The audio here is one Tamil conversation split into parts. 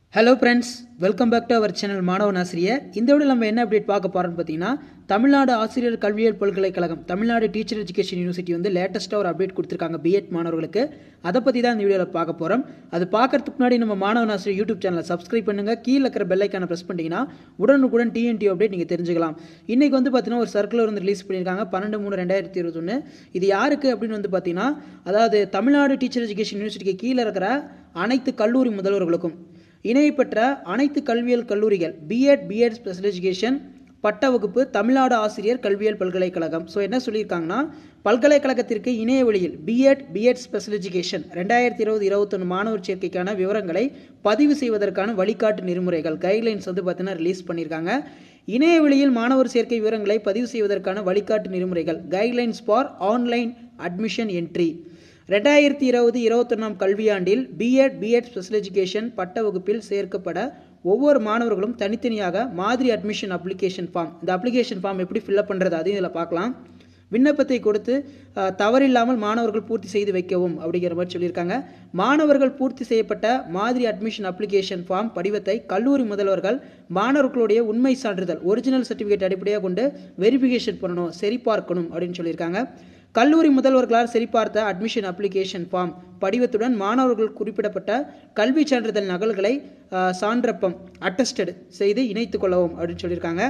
hello friends welcome back to our channel மாணவன் ஆசிரியர் இந்த விட நம்ம என்ன அப்டேட் பார்க்க போகிறோம்னு பார்த்தீங்கன்னா தமிழ்நாடு ஆசிரியர் கல்வியியல் பல்கலைக்கழகம் தமிழ்நாடு டீச்சர் எஜுகேஷன் யூனிவர்சிட்டி வந்து லேட்டஸ்ட்டாக ஒரு அப்டேட் கொடுத்துருக்காங்க பிஎட் மாணவர்களுக்கு அதை பற்றி தான் இந்த வீடியோவில் பார்க்க போகிறோம் அது பார்க்கறதுக்கு முன்னாடி நம்ம மாணவன் ஆசிரியர் யூடியூப் சேனலை சப்ஸ்கிரைப் பண்ணுங்கள் கீழே இருக்கிற பெல்லைக்கான ப்ரெஸ் பண்ணிட்டீங்கன்னா உடனுக்குடன் டிஎன்டி அப்டேட் நீங்கள் தெரிஞ்சுக்கலாம் இன்றைக்கி வந்து பார்த்தீங்கன்னா ஒரு சர்க்குலர் வந்து ரிலீஸ் பண்ணியிருக்காங்க பன்னெண்டு மூணு ரெண்டாயிரத்தி இருபத்தொன்று இது யாருக்கு அப்படின்னு வந்து பார்த்தீங்கன்னா அதாவது தமிழ்நாடு டீச்சர் எஜுகேஷன் யூனிவர்சிட்டிக்கு கீழே இருக்கிற அனைத்து கல்லூரி முதல்வர்களுக்கும் இணை பெற்ற அனைத்து கல்வியியல் கல்லூரிகள் பிஎட் பிஎட் ஸ்பெஷல் எஜுகேஷன் பட்ட வகுப்பு தமிழ்நாடு ஆசிரியர் கல்வியியல் பல்கலைக்கழகம் ஸோ என்ன சொல்லியிருக்காங்கன்னா பல்கலைக்கழகத்திற்கு இணைய வழியில் பிஎட் பிஎட் ஸ்பெஷல் எஜுகேஷன் ரெண்டாயிரத்தி இருபது இருபத்தொன்று மாணவர் சேர்க்கைக்கான விவரங்களை பதிவு செய்வதற்கான வழிகாட்டு நெறிமுறைகள் கைட்லைன்ஸ் வந்து பார்த்தீங்கன்னா ரிலீஸ் பண்ணியிருக்காங்க இணைய வழியில் மாணவர் சேர்க்கை விவரங்களை பதிவு செய்வதற்கான வழிகாட்டு நெறிமுறைகள் guidelines for online admission entry ரெண்டாயிரத்தி இருபது இருபத்தொன்னாம் கல்வியாண்டில் பிஎட் பிஎட் ஸ்பெஷல் எஜுகேஷன் பட்ட வகுப்பில் சேர்க்கப்பட ஒவ்வொரு மாணவர்களும் தனித்தனியாக மாதிரி அட்மிஷன் அப்ளிகேஷன் ஃபார்ம் இந்த அப்ளிகேஷன் ஃபார்ம் எப்படி ஃபில்அப் பண்ணுறது அதையும் இதில் பார்க்கலாம் விண்ணப்பத்தை கொடுத்து அஹ், தவறில்லாமல் மாணவர்கள் பூர்த்தி செய்து வைக்கவும் அப்படிங்கிற மாதிரி சொல்லியிருக்காங்க மாணவர்கள் பூர்த்தி செய்யப்பட்ட மாதிரி அட்மிஷன் அப்ளிகேஷன் ஃபார்ம் படிவத்தை கல்லூரி முதல்வர்கள் மாணவர்களுடைய உண்மை சான்றிதழ் ஒரிஜினல் சர்டிஃபிகேட் அடிப்படையாக கொண்டு வெரிஃபிகேஷன் பண்ணணும் சரிபார்க்கணும் அப்படின்னு சொல்லியிருக்காங்க கல்லூரி முதல்வர்களால் சரிபார்த்த அட்மிஷன் அப்ளிகேஷன் ஃபார்ம் படிவத்துடன் மாணவர்கள் குறிப்பிடப்பட்ட கல்வி சான்றிதழ் நகல்களை அஹ், சான்றப்பம் அட்டஸ்டட் செய்து இணைத்துக் கொள்ளவும் அப்படின்னு சொல்லியிருக்காங்க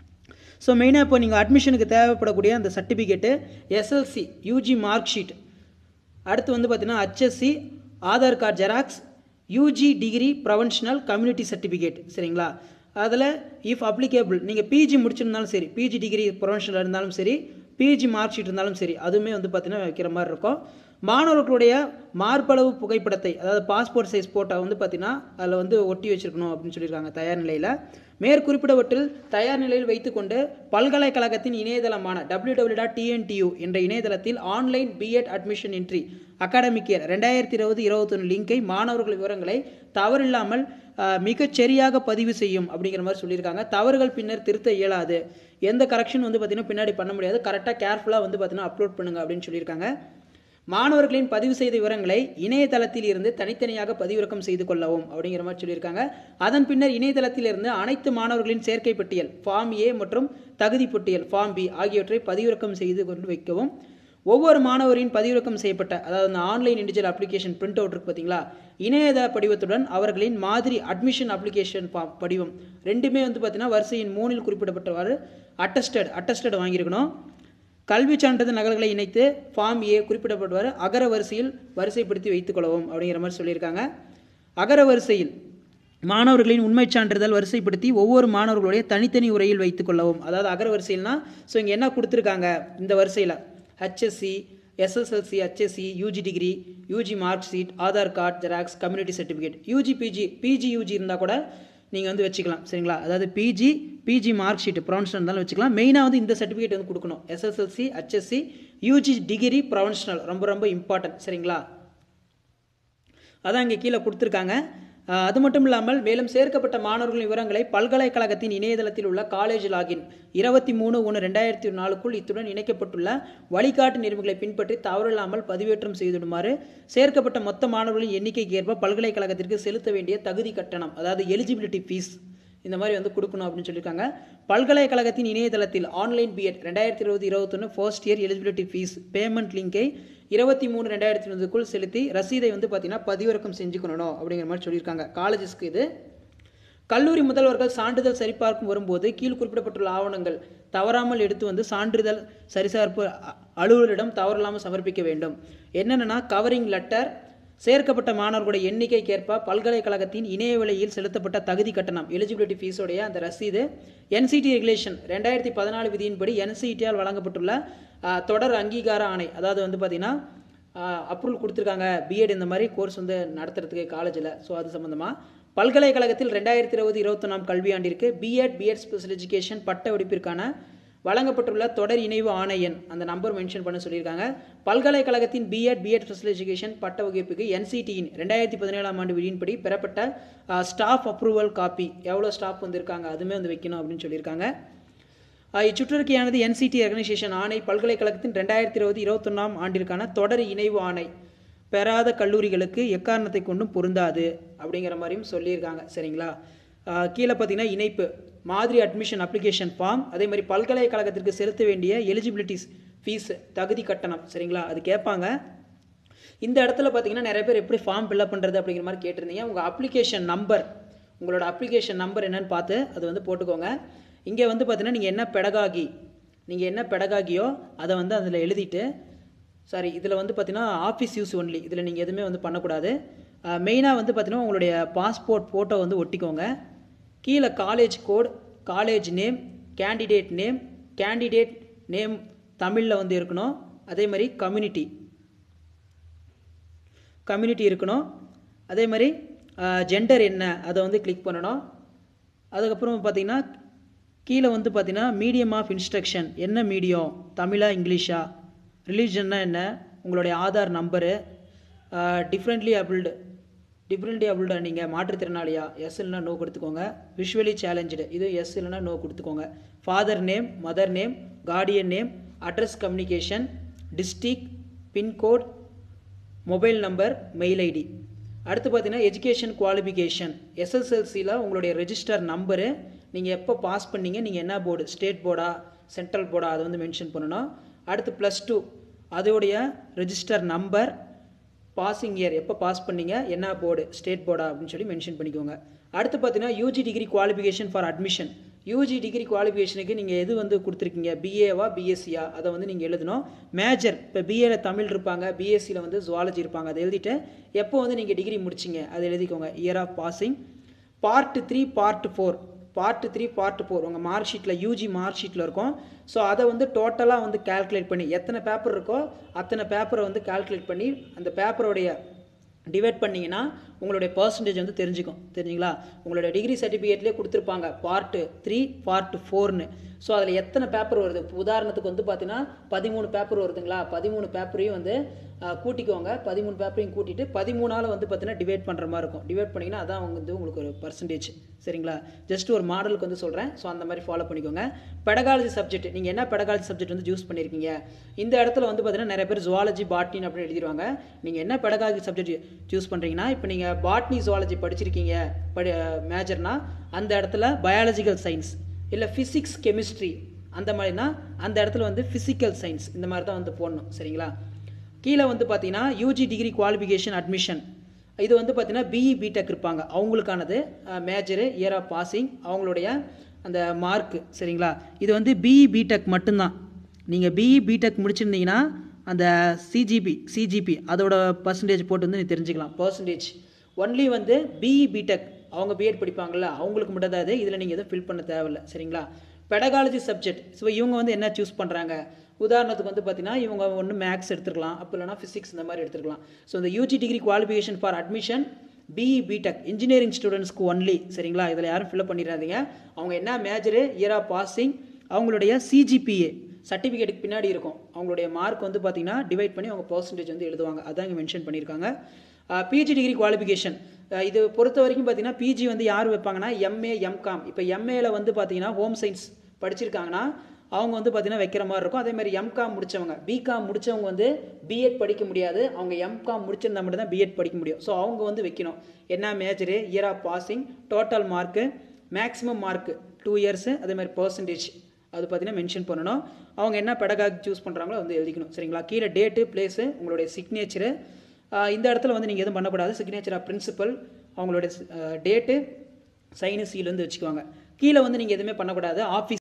ஸோ மெயினாக இப்போ நீங்கள் அட்மிஷனுக்கு தேவைப்படக்கூடிய அந்த certificate SLC UG mark sheet அடுத்து வந்து பார்த்தீங்கன்னா HSC Aadhaar card xerox UG degree professional community certificate சரிங்களா அதில் இஃப் அப்ளிகேபிள் நீங்கள் பிஜி முடிச்சிருந்தாலும் சரி பிஜி டிகிரி ப்ரொஃபஷனல் இருந்தாலும் சரி பிஜி மார்க் ஷீட் இருந்தாலும் சரி அதுவுமே வந்து பார்த்தீங்கன்னா வைக்கிற மாதிரி இருக்கும் மாணவர்களுடைய மார்பளவு புகைப்படத்தை அதாவது பாஸ்போர்ட் சைஸ் போட்டோ வந்து பார்த்தீங்கன்னா அதில் வந்து ஒட்டி வச்சிருக்கணும் அப்படின்னு சொல்லியிருக்காங்க தயார் நிலையில் மேற்குறிப்பிடவற்றில் தயார் நிலையில் வைத்துக்கொண்டு பல்கலைக்கழகத்தின் இணையதளமான டபிள்யூ டபிள்யூ டாட் டிஎன்டியூ என்ற இணையதளத்தில் online BEd admission entry academic year ரெண்டாயிரத்தி இருபது இருபத்தொன்று லிங்கை மாணவர்கள் விவரங்களை தவறில்லாமல் ஆஹ், மிகச் சரியாக பதிவு செய்யும் அப்படிங்கிற மாதிரி சொல்லியிருக்காங்க தவறுகள் பின்னர் திருத்த இயலாது எந்த கரெக்ஷன் வந்து பார்த்தீங்கன்னா பின்னாடி பண்ண முடியாது கரெக்டாக கேர்ஃபுல்லாக வந்து பார்த்தீங்கன்னா அப்லோட் பண்ணுங்க அப்படின்னு சொல்லியிருக்காங்க மாணவர்களின் பதிவு செய்த விவரங்களை இணையதளத்தில் இருந்து தனித்தனியாக பதிவிறக்கம் செய்து கொள்ளவும் அப்படிங்கிற மாதிரி சொல்லியிருக்காங்க அதன் பின்னர் இணையதளத்தில் இருந்து அனைத்து மாணவர்களின் சேர்க்கை பட்டியல் ஃபார்ம் ஏ மற்றும் தகுதி பட்டியல் ஃபார்ம் பி ஆகியவற்றை பதிவிறக்கம் செய்து கொண்டு வைக்கவும் ஒவ்வொரு மாணவரின் பதிவிறக்கம் செய்யப்பட்ட அதாவது இந்த online individual application print out இருக்கு பார்த்தீங்களா இணையதள படிவத்துடன் அவர்களின் மாதிரி அட்மிஷன் அப்ளிகேஷன் ஃபார்ம் படிவம் ரெண்டுமே வந்து பார்த்தீங்கன்னா வரிசையின் மூணில் குறிப்பிடப்பட்டவாறு அட்டஸ்டட் அட்டஸ்டட் வாங்கியிருக்கணும் கல்வி சான்றிதழ் நகல்களை இணைத்து ஃபார்ம் ஏ குறிப்பிடப்படுவார் அகர வரிசையில் வரிசைப்படுத்தி வைத்துக் கொள்ளவும் அப்படிங்கிற மாதிரி சொல்லியிருக்காங்க அகர வரிசையில் மாணவர்களின் உண்மைச் சான்றிதழ் வரிசைப்படுத்தி ஒவ்வொரு மாணவர்களுடைய தனித்தனி உரையில் வைத்துக் கொள்ளவும் அதாவது அகர வரிசையில்னா ஸோ இங்கே என்ன கொடுத்துருக்காங்க இந்த வரிசையில் HSC SSLC HSC UG degree UG mark sheet Aadhaar card xerox community certificate UG PG PG UG இருந்தால் கூட நீங்கள் வந்து வச்சுக்கலாம் சரிங்களா அதாவது PG PG mark sheet professional இருந்தாலும் வச்சுக்கலாம் மெயினாக வந்து இந்த சர்டிஃபிகேட் வந்து கொடுக்கணும் SSLC HSC UG degree professional ரொம்ப ரொம்ப இம்பார்ட்டன்ட் சரிங்களா அதான் இங்கே கீழே கொடுத்துருக்காங்க அஹ் அது மட்டும் இல்லாமல் மேலும் சேர்க்கப்பட்ட மாணவர்களின் விவரங்களை பல்கலைக்கழகத்தின் இணையதளத்தில் உள்ள காலேஜ் லாகின் இருபத்தி மூணு ஒன்று ரெண்டாயிரத்தி நாலுக்குள் இத்துடன் இணைக்கப்பட்டுள்ள வழிகாட்டு நெறிமுறைகளை பின்பற்றி தவறில்லாமல் பதிவேற்றம் செய்திடுமாறு சேர்க்கப்பட்ட மொத்த மாணவர்களின் எண்ணிக்கைக்கு ஏற்ப பல்கலைக்கழகத்திற்கு செலுத்த வேண்டிய தகுதி கட்டணம் அதாவது எலிஜிபிலிட்டி ஃபீஸ் இந்த மாதிரி வந்து கொடுக்கணும் அப்படின்னு சொல்லியிருக்காங்க பல்கலைக்கழகத்தின் இணையதளத்தில் ஆன்லைன் பிஎட் ரெண்டாயிரத்தி இருபது இருபத்தொன்று first year eligibility fee payment லிங்கை இருபத்தி மூணு ரெண்டாயிரத்தி இருபதுக்குள் செலுத்தி ரசீதை வந்து பார்த்தீங்கன்னா பதிவிறக்கம் செஞ்சுக்கணும் அப்படிங்கிற மாதிரி சொல்லியிருக்காங்க காலேஜஸ்க்கு இது கல்லூரி முதல்வர்கள் சான்றிதழ் சரிபார்க்கும் வரும்போது கீழ் குறிப்பிடப்பட்டுள்ள ஆவணங்கள் தவறாமல் எடுத்து வந்து சான்றிதழ் சரிசார்ப்பு அ- அலுவலரிடம் தவறில்லாமல் சமர்ப்பிக்க வேண்டும் என்னென்னா கவரிங் லெட்டர் சேர்க்கப்பட்ட மாணவர்களுடைய எண்ணிக்கைக்கேற்ப பல்கலைக்கழகத்தின் இணைய விலையில் செலுத்தப்பட்ட தகுதி கட்டணம் எலிஜிபிலிட்டி ஃபீஸோடைய அந்த ரசீது என்சிடி ரெகுலேஷன் ரெண்டாயிரத்தி பதினாலு விதியின்படி என்சிடியால் வழங்கப்பட்டுள்ள அஹ், தொடர் அங்கீகார ஆணை அதாவது வந்து பார்த்தீங்கன்னா அப்ரூவல் கொடுத்துருக்காங்க பிஎட் இந்த மாதிரி கோர்ஸ் வந்து நடத்துறதுக்கு காலேஜில் ஸோ அது சம்மந்தமாக பல்கலைக்கழகத்தில் ரெண்டாயிரத்தி இருபது இருபத்தொன்னாம் கல்வியாண்டிற்கு பிஎட் பிஎட் ஸ்பெஷல் எஜுகேஷன் பட்ட வெடிப்பிற்கான வழங்கப்பட்டுள்ள தொடர் இணைவு ஆணையன் அந்த நம்பர் மென்ஷன் பண்ண சொல்லியிருக்காங்க பல்கலைக்கழகத்தின் பிஎட் பிஎட் ஸ்பெஷல் எஜுகேஷன் பட்ட வகுப்புக்கு என்சிடியின் ரெண்டாயிரத்தி பதினேழாம் ஆண்டு விதியின்படி பெறப்பட்ட ஸ்டாஃப் அப்ரூவல் காப்பி எவ்வளோ ஸ்டாஃப் வந்திருக்காங்க அதுவுமே வந்து வைக்கணும் அப்படின்னு சொல்லியிருக்காங்க அஹ் இச்சுற்றறிக்கையானது என்சிடி ஆர்கனைசேஷன் ஆணை பல்கலைக்கழகத்தின் ரெண்டாயிரத்தி இருபது இருபத்தொன்னாம் ஆண்டிற்கான தொடர் இணைவு ஆணை பெறாத கல்லூரிகளுக்கு எக்காரணத்தை கொண்டும் பொருந்தாது அப்படிங்கிற மாதிரியும் சொல்லியிருக்காங்க சரிங்களா ஆஹ் கீழே பார்த்தீங்கன்னா இணைப்பு மாதிரி அட்மிஷன் அப்ளிகேஷன் ஃபார்ம் அதே மாதிரி பல்கலைக்கழகத்திற்கு செலுத்த வேண்டிய எலிஜிபிலிட்டிஸ் ஃபீஸ் தகுதி கட்டணம் சரிங்களா அது கேட்பாங்க இந்த இடத்துல பார்த்தீங்கன்னா நிறைய பேர் எப்படி ஃபார்ம் ஃபில்அப் பண்ணுறது அப்படிங்கிற மாதிரி கேட்டிருந்தீங்க உங்கள் அப்ளிகேஷன் நம்பர் உங்களோட அப்ளிகேஷன் நம்பர் என்னன்னு பார்த்து அது வந்து போட்டுக்கோங்க இங்கே வந்து பார்த்தீங்கன்னா நீங்கள் என்ன பெடகாகி நீங்கள் என்ன பெடகாகியோ அதை வந்து அதில் எழுதிட்டு சாரி இதில் வந்து பார்த்தீங்கன்னா ஆஃபீஸ் யூஸ் ஒன்லி இதில் நீங்கள் எதுவுமே வந்து பண்ணக்கூடாது மெயினாக வந்து பார்த்தீங்கன்னா உங்களுடைய பாஸ்போர்ட் ஃபோட்டோ வந்து ஒட்டிக்கோங்க கீழே college code college name candidate name candidate name தமிழில் வந்து இருக்கணும் அதே மாதிரி கம்யூனிட்டி கம்யூனிட்டி இருக்கணும் அதே மாதிரி ஜெண்டர் என்ன அதை வந்து கிளிக் பண்ணணும் அதுக்கப்புறம் பார்த்தீங்கன்னா கீழே வந்து பார்த்தீங்கன்னா மீடியம் ஆஃப் இன்ஸ்ட்ரக்ஷன் என்ன மீடியம் தமிழா இங்கிலீஷா ரிலீஜன்னா என்ன உங்களுடைய Aadhaar number differently abled differently அபிள்டா நீங்கள் மாற்றுத்திறனாளியா எஸ் இல்லைனா நோ கொடுத்துக்கோங்க விஷுவலி சேலஞ்சு இது எஸ் இல்லைனா நோ கொடுத்துக்கோங்க father name mother name guardian name address communication district pincode mobile number mail ID அடுத்து பார்த்தீங்கன்னா எஜுகேஷன் குவாலிஃபிகேஷன் எஸ்எஸ்எல்சியில் உங்களுடைய ரெஜிஸ்டர் நம்பரு நீங்கள் எப்போ பாஸ் பண்ணீங்க நீங்கள் என்ன போர்டு ஸ்டேட் போர்டா சென்ட்ரல் போர்டா அதை வந்து மென்ஷன் பண்ணணும் அடுத்து ப்ளஸ் டூ அதோடைய ரெஜிஸ்டர் நம்பர் பாசிங் இயர் எப்போ பாஸ் பண்ணீங்க என்ன போர்டு ஸ்டேட் போர்டா அப்படின்னு சொல்லி மென்ஷன் பண்ணிக்கோங்க அடுத்து பார்த்தீங்கன்னா UG degree qualification for admission UG degree குவாலிஃபிகேஷனுக்கு நீங்கள் எது வந்து கொடுத்துருக்கீங்க பிஏவா பிஎஸ்சியா அதை வந்து நீங்கள் எழுதணும் மேஜர் இப்போ பிஏல தமிழ் இருப்பாங்க பிஎஸ்சியில் வந்து ஜுவாலஜி இருப்பாங்க அதை எழுதிட்டு எப்போ வந்து நீங்கள் டிகிரி முடிச்சிங்க அதை எழுதிக்கோங்க year of passing part three part four part three part four உங்கள் மார்க் ஷீட்டில் யூஜி மார்க் ஷீட்டில் இருக்கும் ஸோ அதை வந்து டோட்டலாக வந்து கால்குலேட் பண்ணி எத்தனை பேப்பர் இருக்கோ அத்தனை பேப்பரை வந்து கால்குலேட் பண்ணி அந்த பேப்பரோடைய டிவைட் பண்ணிங்கன்னா உங்களுடைய பர்சன்டேஜ் வந்து தெரிஞ்சுக்கும் தெரிஞ்சுங்களா உங்களுடைய டிகிரி சர்டிஃபிகேட்லேயே கொடுத்துருப்பாங்க பார்ட்டு த்ரீ பார்ட்டு ஃபோர்னு ஸோ அதில் எத்தனை பேப்பர் வருது இப்போ உதாரணத்துக்கு வந்து பார்த்தீங்கன்னா பதிமூணு பேப்பர் வருதுங்களா பதிமூணு பேப்பரையும் வந்து அஹ், கூட்டிக்கோங்க பதிமூணு பேப்பரையும் கூட்டிட்டு பதிமூணால் வந்து பார்த்தீங்கன்னா டிவைட் பண்ணுற மாதிரி இருக்கும் டிவைட் பண்ணிங்கன்னா அதான் வந்து உங்களுக்கு ஒரு பர்சன்டேஜ் சரிங்களா ஜஸ்ட் ஒரு மாடலுக்கு வந்து சொல்கிறேன் ஸோ அந்த மாதிரி ஃபாலோ பண்ணிக்கோங்க பெடகாலஜி சப்ஜெக்ட் நீங்கள் என்ன பெடகாலஜி சப்ஜெக்ட் வந்து சூஸ் பண்ணியிருக்கீங்க இந்த இடத்துல வந்து பார்த்தீங்கன்னா நிறைய பேர் ஜுவாலஜி பாட்னி அப்படின்னு எழுதிடுவாங்க நீங்கள் என்ன பெடகாலஜி சப்ஜெக்ட் சூஸ் பண்ணுறீங்கன்னா இப்போ நீங்கள் பாட்னி ஜுவாலஜி படிச்சிருக்கீங்க படி மேஜர்னா அந்த இடத்துல பயாலஜிக்கல் சயின்ஸ் இல்லை ஃபிசிக்ஸ் கெமிஸ்ட்ரி அந்த மாதிரினா அந்த இடத்துல வந்து ஃபிசிக்கல் சயின்ஸ் இந்த மாதிரி தான் வந்து போடணும் சரிங்களா கீழே வந்து பார்த்தீங்கன்னா யூஜி டிகிரி குவாலிஃபிகேஷன் அட்மிஷன் இது வந்து பார்த்தீங்கன்னா பிஇ பிடெக் இருப்பாங்க அவங்களுக்கானது மேஜரு இயர் ஆஃப் பாசிங் அவங்களுடைய அந்த மார்க்கு சரிங்களா இது வந்து பிஇ பிடெக் மட்டும்தான் நீங்கள் பிஇ பிடெக் முடிச்சிருந்தீங்கன்னா அந்த சிஜிபி சிஜிபி அதோட பர்சன்டேஜ் போட்டு வந்து நீ தெரிஞ்சுக்கலாம் பர்சன்டேஜ் ஒன்லி வந்து பிஇ பிடெக் அவங்க பிஎட் படிப்பாங்கல்ல அவங்களுக்கு மட்டும் தான் இது இதில் நீங்கள் எதுவும் ஃபில் பண்ண தேவையில்ல சரிங்களா பெடகாலஜி சப்ஜெக்ட் ஸோ இவங்க வந்து என்ன சூஸ் பண்ணுறாங்க உதாரணத்துக்கு வந்து பார்த்தீங்கன்னா இவங்க ஒன்று மேக்ஸ் எடுத்துருக்கலாம் அப்போ இல்லைனா ஃபிசிக்ஸ் இந்த மாதிரி எடுத்துருக்கலாம் ஸோ இந்த UG degree qualification for admission BE BTech engineering ஸ்டூடெண்ட்ஸ்க்கு ஒன்லி சரிங்களா இதில் யாரும் ஃபில்அப் பண்ணிடாதீங்க அவங்க என்ன மேஜரு இயர் ஆஃப் பாசிங் அவங்களுடைய சிஜிபிஏ சர்டிஃபிகேட்டுக்கு பின்னாடி இருக்கும் அவங்களுடைய மார்க் வந்து பார்த்தீங்கன்னா டிவைட் பண்ணி அவங்க பர்சன்டேஜ் வந்து எழுதுவாங்க அதான் இங்கே மென்ஷன் பண்ணியிருக்காங்க பிஜி டிகிரி குவாலிஃபிகேஷன் இது பொறுத்த வரைக்கும் பார்த்தீங்கன்னா பிஜி வந்து யார் வைப்பாங்கன்னா எம்ஏ எம்காம் இப்போ எம்ஏல வந்து பார்த்தீங்கன்னா ஹோம் சயின்ஸ் படிச்சிருக்காங்கன்னா அவங்க வந்து பார்த்தீங்கன்னா வைக்கிற மாதிரி இருக்கும் அதே மாதிரி எம்காம் முடிச்சவங்க பிகாம் முடிச்சவங்க வந்து பிஎட் படிக்க முடியாது அவங்க எம்காம் முடிச்சிருந்தா மட்டும் தான் பிஎட் படிக்க முடியும் ஸோ அவங்க வந்து வைக்கணும் என்ன major year of passing total mark maximum mark two years அதே மாதிரி பர்சன்டேஜ் அது பார்த்தீங்கன்னா மென்ஷன் பண்ணணும் அவங்க என்ன பெடகாக் சூஸ் பண்ணுறாங்களோ வந்து எழுதிக்கணும் சரிங்களா கீழே டேட்டு பிளேஸு உங்களுடைய சிக்னேச்சரு இந்த இடத்துல வந்து நீங்கள் எதுவும் பண்ணக்கூடாது சிக்னேச்சர் ஆஃப் பிரின்சிபல் அவங்களுடைய டேட்டு சைனு சீல் வந்து வச்சுக்குவாங்க கீழே வந்து நீங்கள் எதுவுமே பண்ணக்கூடாது ஆஃபீஸ்